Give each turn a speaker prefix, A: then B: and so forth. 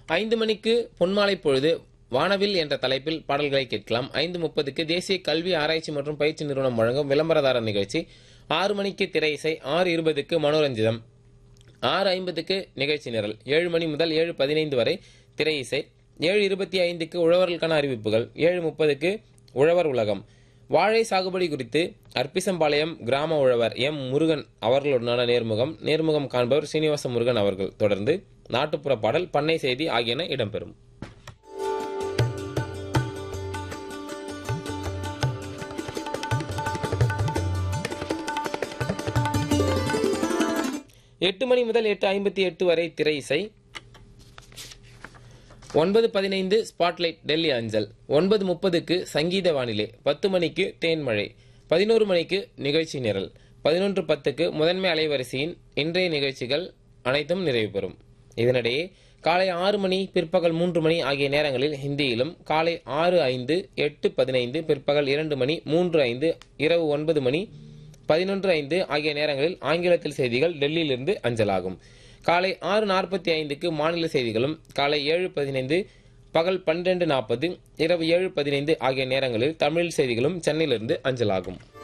A: ஐந்து மணிக்கு பொன்மாலை பொழுது வானவில் என்ற தலைப்பில் பாடல்களை கேட்கலாம் ஐந்து முப்பதுக்கு தேசிய கல்வி ஆராய்ச்சி மற்றும் பயிற்சி நிறுவனம் வழங்கும் விளம்பரதார நிகழ்ச்சி ஆறு மணிக்கு திரை இசை ஆறு இருபதுக்கு மனோரஞ்சிதம் ஆறு ஐம்பதுக்கு நிகழ்ச்சி நிரல் ஏழு மணி முதல் ஏழு பதினைந்து வரை திரை இசை ஏழு இருபத்தி ஐந்துக்கு உழவர்களுக்கான அறிவிப்புகள் ஏழு முப்பதுக்கு உழவர் உலகம் வாழை சாகுபடி குறித்து அர்ப்பிசம்பாளையம் கிராம உழவர் எம் முருகன் அவர்களுடனான நேர்முகம் நேர்முகம் காண்பவர் சீனிவாச முருகன் அவர்கள் தொடர்ந்து நாட்டுப்புற பாடல் பண்ணை செய்தி ஆகியன இடம்பெறும் எட்டு மணி முதல் எட்டு ஐம்பத்தி எட்டு வரை திரை இசை ஒன்பது பதினைந்து ஸ்பாட்லைட் டெல்லி அஞ்சல் ஒன்பது முப்பதுக்கு சங்கீத வானிலை பத்து மணிக்கு தேன்மழை பதினோரு மணிக்கு நிகழ்ச்சி நிரல் பதினொன்று பத்துக்கு முதன்மை அலைவரிசையின் இன்றைய நிகழ்ச்சிகள் அனைத்தும் நிறைவு பெறும் இதனிடையே காலை ஆறு மணி பிற்பகல் மூன்று மணி ஆகிய நேரங்களில் ஹிந்தியிலும் காலை ஆறு ஐந்து எட்டு பதினைந்து பிற்பகல் இரண்டு மணி மூன்று ஐந்து இரவு ஒன்பது மணி பதினொன்று ஐந்து ஆகிய நேரங்களில் ஆங்கிலத்தில் செய்திகள் டெல்லியிலிருந்து அஞ்சலாகும் காலை ஆறு நாற்பத்தி ஐந்துக்கு மாநில செய்திகளும் காலை ஏழு பதினைந்து பகல் பன்னிரண்டு நாற்பது இரவு ஏழு பதினைந்து ஆகிய நேரங்களில் தமிழ் செய்திகளும் சென்னையிலிருந்து அஞ்சலாகும்